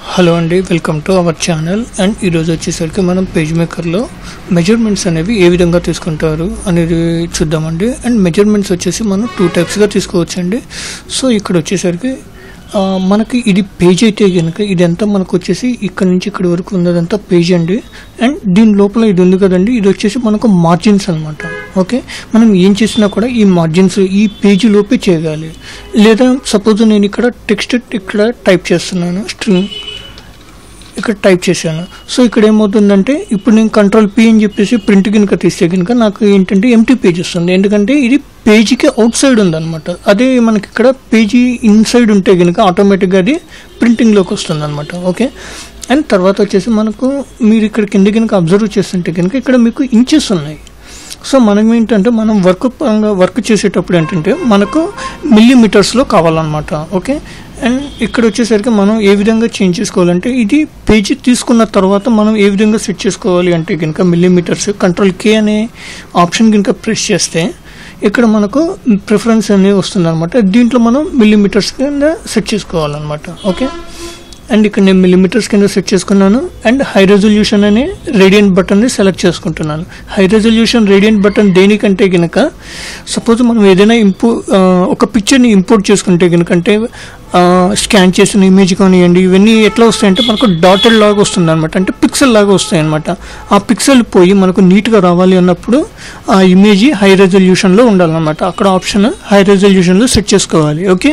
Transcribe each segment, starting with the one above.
hello అండి welcome to our channel and ఈరోజు వచ్చేసరికి మనం పేజ్ మేకర్లో మెజర్మెంట్స్ అనేవి ఏ విధంగా తీసుకుంటారు అనేది చూద్దామండి అండ్ మెజర్మెంట్స్ వచ్చేసి మనం టూ టైప్స్గా తీసుకోవచ్చండి సో ఇక్కడ వచ్చేసరికి ఆ, మనకి ఇది పేజ్ అయితే కనుక ఇదంతా మనకు వచ్చేసి ఇక్కడ నుంచి ఇక్కడ వరకు ఉన్నదంతా పేజ్ అండి అండ్ దీని లోపల ఇది ఉంది కదండి ఇది వచ్చేసి మనకు మార్జిన్స్ అన్నమాట ఓకే మనం ఏం చేసినా కూడా ఈ మార్జిన్స్ ఈ పేజీ లోపే చేయగాలి లేదా సపోజ్ నేను ఇక్కడ టెక్స్ట్ ఇక్కడ టైప్ చేస్తున్నాను స్ట్రింగ్ ఇక్కడ టైప్ చేశాను సో ఇక్కడ ఏమవుతుందంటే ఇప్పుడు నేను కంట్రోల్ పి అని చెప్పేసి ప్రింట్ కనుక తీస్తే కనుక నాకు ఏంటంటే ఎంటీ పేజ్ వస్తుంది ఎందుకంటే ఇది పేజీకి అవుట్ సైడ్ ఉందన్నమాట అదే మనకి ఇక్కడ పేజీ ఇన్సైడ్ ఉంటే కనుక ఆటోమేటిక్గా అది ప్రింటింగ్లోకి వస్తుంది అనమాట ఓకే అండ్ తర్వాత వచ్చేసి మనకు మీరు ఇక్కడ కింద కనుక అబ్జర్వ్ చేస్తుంటే కనుక ఇక్కడ మీకు ఇంచెస్ ఉన్నాయి సో మనం ఏంటంటే మనం వర్క్ పరంగా వర్క్ చేసేటప్పుడు ఏంటంటే మనకు మిల్లీమీటర్స్లో కావాలన్నమాట ఓకే అండ్ ఇక్కడ వచ్చేసరికి మనం ఏ విధంగా చేంజ్ చేసుకోవాలంటే ఇది పేజీ తీసుకున్న తర్వాత మనం ఏ విధంగా సెట్ చేసుకోవాలి అంటే కనుక మిల్లీమీటర్స్ కంట్రోల్ కే అనే ఆప్షన్ కనుక ప్రెస్ చేస్తే ఇక్కడ మనకు ప్రిఫరెన్స్ అనేది వస్తుంది అనమాట దీంట్లో మనం మిల్లీమీటర్స్ కింద సెట్ చేసుకోవాలన్నమాట ఓకే అండ్ ఇక్కడ నేను మిల్లీమీటర్స్ కింద సెట్ చేసుకున్నాను అండ్ హై రెజల్యూషన్ అనే రేడియంట్ బటన్ని సెలెక్ట్ చేసుకుంటున్నాను హై రెజల్యూషన్ రేడియంట్ బటన్ దేనికంటే కనుక సపోజ్ మనం ఏదైనా ఇంపో ఆ, ఒక పిక్చర్ని ఇంపోర్ట్ చేసుకుంటే కనుక అంటే స్కాన్ చేసిన ఇమేజ్ కానివ్వండి ఇవన్నీ ఎట్లా వస్తాయంటే మనకు డాటెడ్ లాగా వస్తుంది అనమాట అంటే పిక్సెల్ లాగా వస్తాయి అనమాట ఆ పిక్సెల్ పోయి మనకు నీట్గా రావాలి అన్నప్పుడు ఆ ఇమేజ్ హై రెజల్యూషన్లో ఉండాలన్నమాట అక్కడ ఆప్షన్ హై రెజల్యూషన్లో సెట్ చేసుకోవాలి ఓకే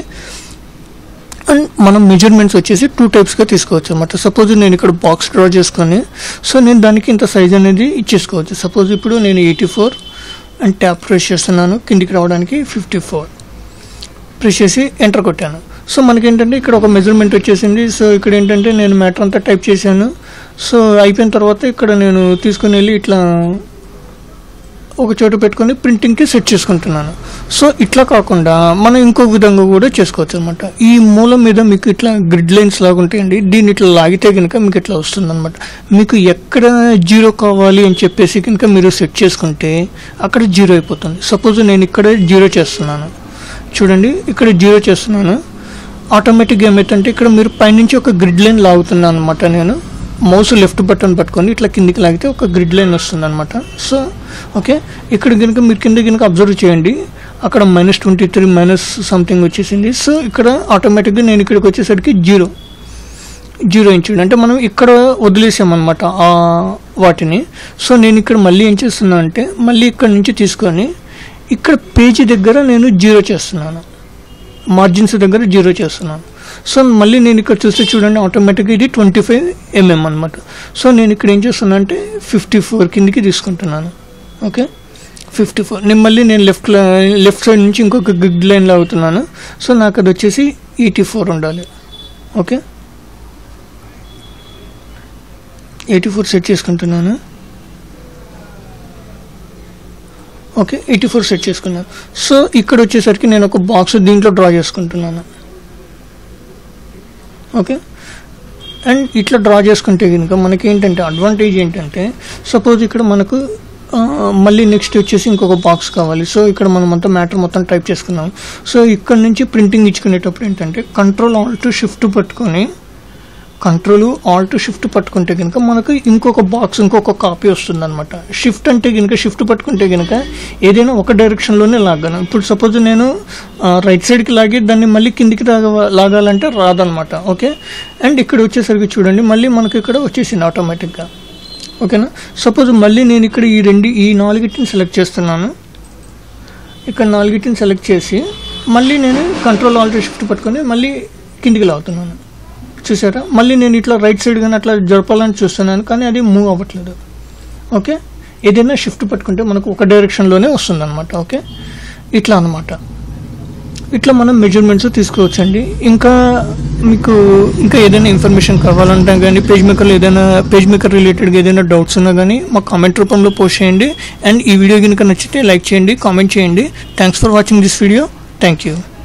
అండ్ మనం మెజర్మెంట్స్ వచ్చేసి టూ టైప్స్గా తీసుకోవచ్చు అనమాట సపోజ్ నేను ఇక్కడ బాక్స్ డ్రా చేసుకొని సో నేను దానికి ఇంత సైజ్ అనేది ఇచ్చేసుకోవచ్చు సపోజ్ ఇప్పుడు నేను eighty four and tab press చేస్తున్నాను కిందికి రావడానికి ఫిఫ్టీ ఫోర్ ప్రెస్ చేసి ఎంటర్ కొట్టాను సో మనకి ఏంటంటే ఇక్కడ ఒక మెజర్మెంట్ వచ్చేసింది సో ఇక్కడ ఏంటంటే నేను మ్యాటర్ అంతా టైప్ చేశాను సో అయిపోయిన తర్వాత ఇక్కడ నేను తీసుకుని వెళ్ళి ఇట్లా ఒక చోట పెట్టుకొని ప్రింటింగ్కి సెట్ చేసుకుంటున్నాను సో ఇట్లా కాకుండా మనం ఇంకొక విధంగా కూడా చేసుకోవచ్చు అనమాట ఈ మూల మీద మీకు ఇట్లా గ్రిడ్ లైన్స్ లాగా ఉంటాయండి దీన్ని ఇట్లా లాగితే కనుక మీకు ఇట్లా వస్తుంది అనమాట మీకు ఎక్కడ జీరో కావాలి అని చెప్పేసి కనుక మీరు సెట్ చేసుకుంటే అక్కడ జీరో అయిపోతుంది సపోజ్ నేను ఇక్కడ జీరో చేస్తున్నాను చూడండి ఇక్కడ జీరో చేస్తున్నాను ఆటోమేటిక్గా ఏమైతుందంటే ఇక్కడ మీరు పైనుంచి ఒక గ్రిడ్ లైన్ లాగుతున్నాను అనమాట నేను మౌస్ లెఫ్ట్ బటన్ పట్టుకొని ఇట్లా కిందికి లాగితే ఒక గ్రిడ్ లైన్ వస్తుంది అనమాట సో ఓకే ఇక్కడ కనుక మీరు కింద కనుక అబ్జర్వ్ చేయండి అక్కడ minus twenty three minus something వచ్చేసింది సో ఇక్కడ ఆటోమేటిక్గా నేను ఇక్కడికి వచ్చేసరికి జీరో జీరో ఇంచు అంటే మనం ఇక్కడ వదిలేసామన్నమాట ఆ వాటిని సో నేను ఇక్కడ మళ్ళీ ఏం చేస్తున్నా అంటే మళ్ళీ ఇక్కడ నుంచి తీసుకొని ఇక్కడ పేజీ దగ్గర నేను జీరో చేస్తున్నాను మార్జిన్స్ దగ్గర జీరో చేస్తున్నాను సో మళ్ళీ నేను ఇక్కడ చూస్తే చూడండి ఆటోమేటిక్గా ఇది ట్వంటీ ఫైవ్ ఎంఎం అనమాట సో నేను ఇక్కడ ఏం చేస్తున్నా అంటే ఫిఫ్టీ ఫోర్ కిందికి తీసుకుంటున్నాను ఓకే ఫిఫ్టీ ఫోర్ నేను మళ్ళీ నేను లెఫ్ట్ లెఫ్ట్ సైడ్ నుంచి ఇంకొక గ్రిడ్ లైన్ లాగుతున్నాను సో నాకు అది వచ్చేసి ఎయిటీ ఫోర్ ఉండాలి ఓకే ఎయిటీ ఫోర్ సెట్ చేసుకుంటున్నాను ఓకే ఎయిటీ ఫోర్ సెట్ చేసుకున్నాను సో ఇక్కడ వచ్చేసరికి నేను ఒక బాక్స్ దీంట్లో డ్రా చేసుకుంటున్నాను ఓకే అండ్ ఇట్లా డ్రా చేసుకుంటే కనుక మనకి ఏంటంటే అడ్వాంటేజ్ ఏంటంటే సపోజ్ ఇక్కడ మనకు ఆ, మళ్ళీ నెక్స్ట్ వచ్చేసి ఇంకొక బాక్స్ కావాలి సో ఇక్కడ మనం అంతా మ్యాటర్ మొత్తం టైప్ చేసుకున్నాం సో ఇక్కడ నుంచి ప్రింటింగ్ ఇచ్చుకునేటప్పుడు ఏంటంటే కంట్రోల్ ఆల్ట్ షిఫ్ట్ పట్టుకొని కంట్రోల్ ఆల్ట్ షిఫ్ట్ పట్టుకుంటే కనుక మనకు ఇంకొక బాక్స్ ఇంకొక కాపీ వస్తుంది అనమాట షిఫ్ట్ అంటే కనుక షిఫ్ట్ పట్టుకుంటే కనుక ఏదైనా ఒక డైరెక్షన్లోనే లాగాను ఇప్పుడు సపోజ్ నేను రైట్ సైడ్కి లాగి దాన్ని మళ్ళీ కిందికి లాగ లాగాలంటే రాదనమాట ఓకే అండ్ ఇక్కడ వచ్చేసరికి చూడండి మళ్ళీ మనకి ఇక్కడ వచ్చేసింది ఆటోమేటిక్గా ఓకేనా సపోజ్ మళ్ళీ నేను ఇక్కడ ఈ రెండు ఈ నాలుగిటిని సెలెక్ట్ చేస్తున్నాను ఇక్కడ నాలుగిటిని సెలెక్ట్ చేసి మళ్ళీ నేను కంట్రోల్ ఆల్ట్ షిఫ్ట్ పట్టుకొని మళ్ళీ కిందికి లాగుతున్నాను చూసారా మళ్ళీ నేను ఇట్లా రైట్ సైడ్ కానీ అట్లా జరపాలని చూస్తున్నాను కానీ అది మూవ్ అవ్వట్లేదు ఓకే ఏదైనా షిఫ్ట్ పట్టుకుంటే మనకు ఒక డైరెక్షన్లోనే వస్తుంది అనమాట ఓకే ఇట్లా అనమాట ఇట్లా మనం మెజర్మెంట్స్ తీసుకోవచ్చండి ఇంకా మీకు ఇంకా ఏదైనా ఇన్ఫర్మేషన్ కావాలంటే కానీ పేజ్ మేకర్లో ఏదైనా పేజ్ మేకర్ రిలేటెడ్గా ఏదైనా డౌట్స్ ఉన్నా కానీ మా కామెంట్ రూపంలో పోస్ట్ చేయండి అండ్ ఈ వీడియో కనుక నచ్చితే లైక్ చేయండి కామెంట్ చేయండి thanks for watching this video thank you